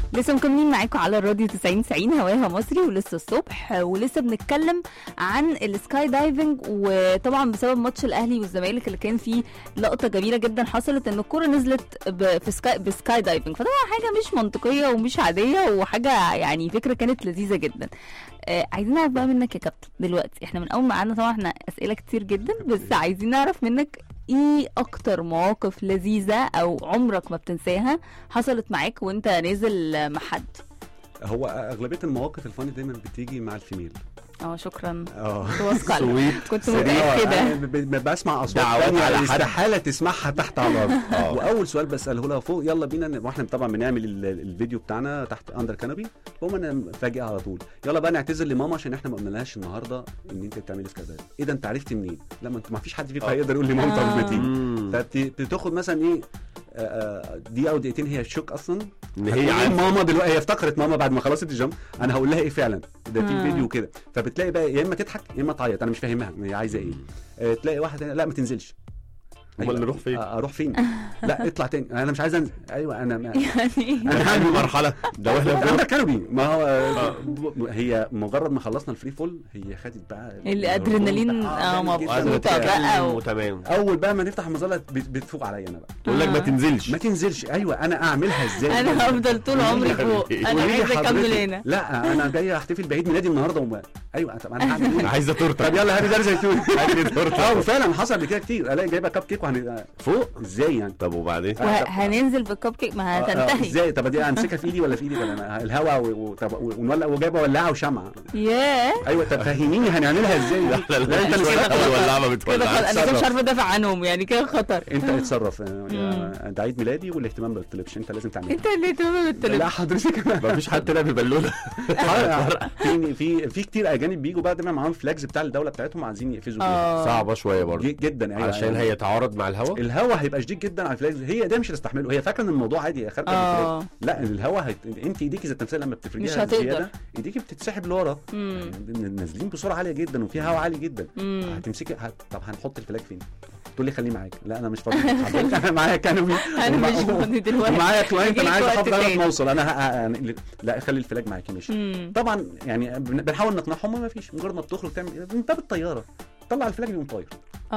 لسه مكملين معاكم على الراديو 90 90 هواها مصري ولسه الصبح ولسه بنتكلم عن السكاي دايفنج وطبعا بسبب ماتش الاهلي والزمالك اللي كان فيه لقطه جميله جدا حصلت ان الكره نزلت ب- في سكاي بسكاي دايفنج فطبعا حاجه مش منطقيه ومش عاديه وحاجه يعني فكره كانت لذيذه جدا آه عايزين نعرف بقى منك يا كابتن دلوقتي احنا من اول ما قعدنا طبعا احنا اسئله كتير جدا بس عايزين نعرف منك ايه اكتر مواقف لذيذه او عمرك ما بتنساها حصلت معاك وانت نازل مع حد هو اغلبيه المواقف الفاني دايما بتيجي مع الفيميل اه شكرا اه كنت واثقه عليك. سويت كنت سريع. متاكده أنا ب- ب- بسمع اصوات دعوات تانية على حد. استحاله تسمعها تحت على الارض آه. واول سؤال بساله لها فوق يلا بينا ن- واحنا طبعا بنعمل ال- الفيديو بتاعنا تحت اندر كانوبي بقوم انا فاجئ على طول يلا بقى نعتذر لماما عشان احنا ما قلنالهاش النهارده ان انت بتعملي سكاي دايف ايه ده انت عرفتي منين لا ما انت ما فيش حد فيكم آه. هيقدر يقول لي مامتك آه. بتيجي مم. فبتاخد مثلا ايه آه، آه، دقيقه او دقيقتين هي شوك اصلا ان هتقول هي إيه عارفه ماما دلوقتي هي افتكرت ماما بعد ما خلصت الجامب انا هقول لها ايه فعلا ده في آه. فيديو كده فبتلاقي بقى يا اما تضحك يا اما تعيط انا مش فاهمها هي عايزه ايه آه، تلاقي واحد لا ما تنزلش امال نروح فين؟ آه، اروح فين لا اطلع تاني انا مش عايز انزل ايوه انا ما يعني انا هعمل مرحله ده واحنا انا بنروح كانوبي ما هو آه، ب- هي مجرد ما خلصنا الفري فول هي خدت بقى الأدرينالين، الهرمون بتاعها آه، جامد جداً. عايزة مبسوطة تتكلم بقى و- وتمام اول بقى ما نفتح المظله بت- بتفوق عليا انا بقى تقول لك ما آه. تنزلش ما تنزلش ايوه انا اعملها ازاي انا هفضل طول عمري فوق انا قولي لي عايزه اكمل حضرتك- هنا لا انا جاي احتفل بعيد ميلادي النهارده وما ايوه طب انا هعمل ايه عايزه تورته طب يلا هاتي ده زيتون هاتي تورته اه وفعلا حصل قبل كده كتير الاقي جايبه كاب كيك وهن فوق ازاي يعني طب وبعدين وهننزل بالكب كيك ما آه، آه، هتنتهي ازاي طب دي امسكها في ايدي ولا في ايدي ولا أنا- الهواء و- و- طب ونولع وجايبه ولاعه وشمعه ياه ايوه طب فهميني هنعملها ازاي لا لا لا انت انت اللي كده ولا ما كده بتولع خلاص انا كده مش اتصرف. عارفه ادافع عنهم يعني كده خطر انت اتصرف آه، يا- ده عيد ميلادي والاهتمام ما بيطلبش انت لازم تعمل انت اللي تمام بالتليفون لا حضرتك ما فيش حد لعب بالونه في في في كتير اجانب بيجوا بعد ما معاهم فلاجز بتاع الدوله بتاعتهم عايزين يقفزوا بيها اه صعبه شويه برضه ج- جدا ايوه علشان أيوة. هي تعارض مع الهواء الهوا هيبقى شديد جدا على الفلاجز هي ده مش هتستحمله هي فاكره ان الموضوع عادي يا خارجه اه من الفلاج. لا الهوا هيت... انت ايديكي ذات نفسها لما بتفرديها مش هتقدر. زياده ايديكي بتتسحب لورا امم يعني نازلين بسرعه عاليه جدا وفي هوا عالي جدا امم هتمسكي هت... طب هنحط الفلاج فين؟ تقول لي خليه معاك لا انا مش فاضي حضرتك انا معايا كانوبي انا ومع- مش فاضي دلوقتي ومعايا كلاينت انا هجيلك عايز وقت احافظ على تاني. ما اوصل انا ه... ه... لا خلي الفلاج معاكي ماشي امم طبعا يعني بن- بنحاول نقنعهم ما فيش مجرد ما بتخرج تعمل من باب الطياره طلع الفلاج يقوم طاير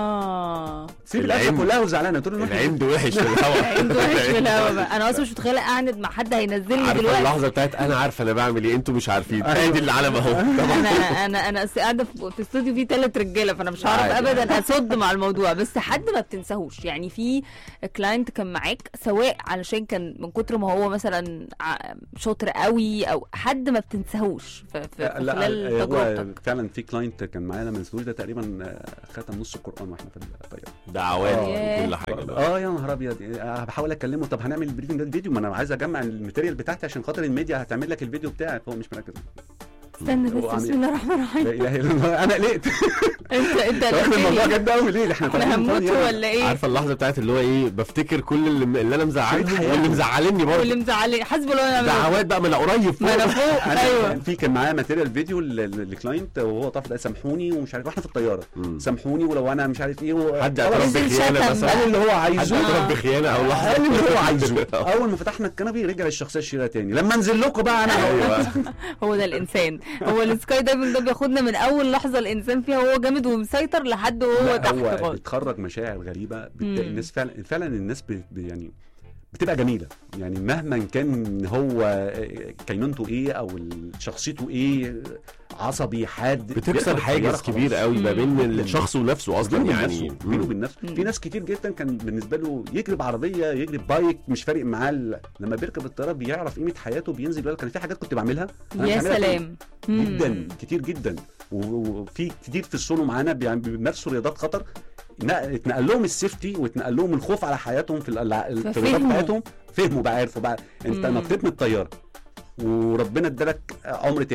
اه سيب العين- القفله كلها وزعلانه تقول له العند وحش في الهواء عنده وحش في الهوا بقى انا اصلا مش متخيله اعند مع حد هينزلني عارفه دلوقتي اللحظه بتاعت انا عارفه انا بعمل ايه انتوا مش عارفين أيوة. ادي العلم اهو انا انا انا أصل قاعده في في استوديو فيه ثلاث رجاله فانا مش هعرف عادي. ابدا اصد مع الموضوع بس حد ما بتنساهوش يعني في كلاينت كان معاك سواء علشان كان من كتر ما هو مثلا ع- شاطر قوي او حد ما بتنساهوش في, في, في لا خلال هو تجربتك فعلا في كلاينت كان معانا من السوري ده تقريبا آه، ختم نص القران واحنا في الطياره دعوات آه. وكل حاجه بقى. اه يا نهار ابيض آه، بحاول اكلمه طب هنعمل البريفنج ده الفيديو ما انا عايز اجمع الماتيريال بتاعتي عشان خاطر الميديا هتعمل لك الفيديو بتاعك هو مش مركز استنى بس هو عامل- بسم الله الرحمن الرحيم لا اله الا الله انا قلقت انت انت واخد الموضوع قلقتني. جد قوي ليه احنا احنا طالعين هنموت فاضي يعني. ولا ايه عارفه اللحظه بتاعت اللي هو ايه بفتكر كل اللي, اللي انا مزعلهم حياتي. واللي مزعلني واللي برضه مزعلني حسبي الله ونعم الوكيل. دعوات بقى ما انا قريب ما انا فوق فوق انا ايوه في كان معايا ماتيريال فيديو للكلاينت وهو طرف ده سامحوني ومش عارف واحنا في الطياره مم. سامحوني ولو انا مش عارف ايه و... حد خلاص. اعترف نزل بخيانه شتم مثلا قال اللي هو حد عايزه اعترف بخيانه او لحظه قال اللي هو عايزه اول ما فتحنا الكنبي رجع الشخصيه الشريره تاني لما انزل لكم بقى انا ايوه هو ده الانسان هو السكاي دايفنج ده بياخدنا من اول لحظه الانسان فيها وهو جامد ومسيطر لحد وهو لا، تحت هو خالص بتخرج مشاعر غريبه مم. بتلاقي الناس فعلا فعلا الناس ب... ب- يعني بتبقى جميله يعني مهما كان هو كينونته ايه او شخصيته ايه عصبي حاد بتكسر بيركب حاجز الطيارة كبير خلاص. قوي ما بين مم. الشخص ونفسه اصلا بينه يعني وبين نفسه بينه مم. وبين نفسه مم. في ناس كتير جدا كان بالنسبه له يجرب عربيه يجرب بايك مش فارق معاه ال- لما بيركب الطياره بيعرف قيمه حياته بينزل يقول لك كان في حاجات كنت بعملها أنا يا بعملها سلام مم. جدا كتير جدا و- وفي كتير في السولو معانا بيعم- بيمارسوا رياضات خطر نق- اتنقل لهم السيفتي واتنقل لهم الخوف على حياتهم في الع- في الرياضات ففهموا. بتاعتهم فهموا بقى عرفوا بقى انت مم. نطيت من الطياره وربنا ادالك عمر تاني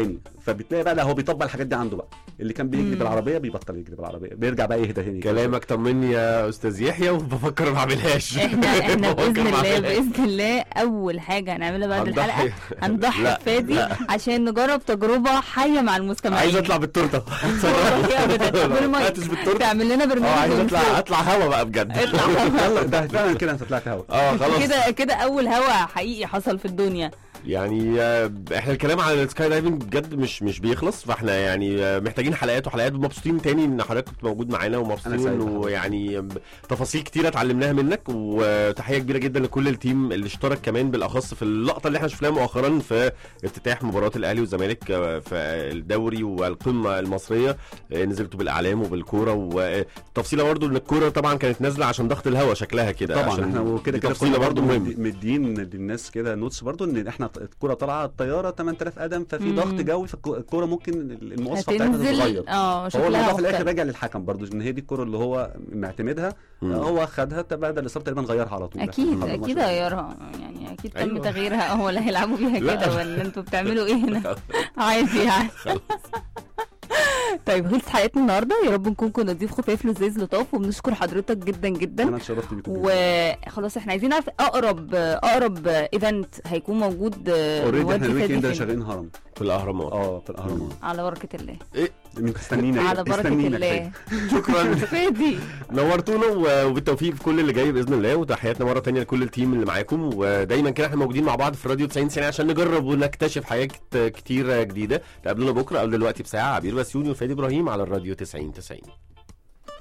فبتلاقي بقى لا هو بيطبق الحاجات دي عنده بقى اللي كان بيجري مم. بالعربيه بيبطل يجري بالعربيه بيرجع بقى يهدى تاني كلامك طمني يا استاذ يحيى وبفكر ما اعملهاش احنا احنا بفكر باذن ما الله أعملهاش. باذن الله اول حاجه هنعملها بعد هنضحي. الحلقه هنضحي لا، بفادي لا. عشان نجرب تجربه حيه مع المستمعين عايز اطلع بالتورته والله أبداً. بالمية. هاتش بالتورته تعمل لنا اه برنامج عايز من اطلع فوق. اطلع هوا بقى بجد اطلع يلا ده فعلا كده انت طلعت هوا اه خلاص كده كده اول هوا حقيقي حصل في الدنيا يعني آه، احنا الكلام عن السكاي دايفنج بجد مش مش بيخلص فاحنا يعني آه، محتاجين حلقات وحلقات ومبسوطين تاني ان حضرتك كنت موجود معانا أنا ومبسوطين سعيد انه بحضرتك. يعني آه، تفاصيل كتيره اتعلمناها منك وتحيه كبيره جدا لكل التيم اللي اشترك كمان بالاخص في اللقطه اللي احنا شفناها مؤخرا في افتتاح مباراه الاهلي والزمالك آه، في الدوري والقمه المصريه آه، نزلتوا بالاعلام وبالكوره والتفصيله برضو ان الكوره طبعا كانت نازله عشان ضغط الهواء شكلها كده طبعا عشان احنا وكده دي كده تفصيله كنا برضو برضه مهمه مدين للناس كده نوتس برضه ان احنا الكوره طالعه الطياره 8000 قدم ففي مم. ضغط جوي فالكوره ممكن المواصفه بتاعتها هتنزل تتغير اه هو شكلها الموضوع في الاخر مختلف راجع للحكم برضه ان هي دي الكوره اللي هو معتمدها مم. هو خدها بعد الاصابه تقريبا غيرها على طول اكيد خلاص اكيد الماتش. غيرها يعني اكيد تم أيوة. تغييرها اه ولا هيلعبوا بيها لا. كده ولا انتوا بتعملوا ايه هنا عادي يعني طيب خلصت حلقتنا النهارده يا رب نكون كنا نضيف خفاف لذيذ لطاف وبنشكر حضرتك جدا جدا انا اتشرفت بيكم جداً. وخلاص احنا عايزين نعرف اقرب اقرب ايفنت هيكون موجود اوريدي نودي احنا الويك فادي اند فين؟ شغالين هرم في الاهرامات اه في الاهرامات على بركه الله مستنينا على بركه مستنينا الله شكرا فادي نورتونا و- وبالتوفيق في كل اللي جاي باذن الله وتحياتنا مره تانية لكل التيم اللي معاكم ودايما كده احنا موجودين مع بعض في الراديو 90 سنه عشان نجرب ونكتشف حاجات كتير جديده تقابلونا بكره قبل دلوقتي بساعه عبير بسيوني وفادي ابراهيم على الراديو 90 90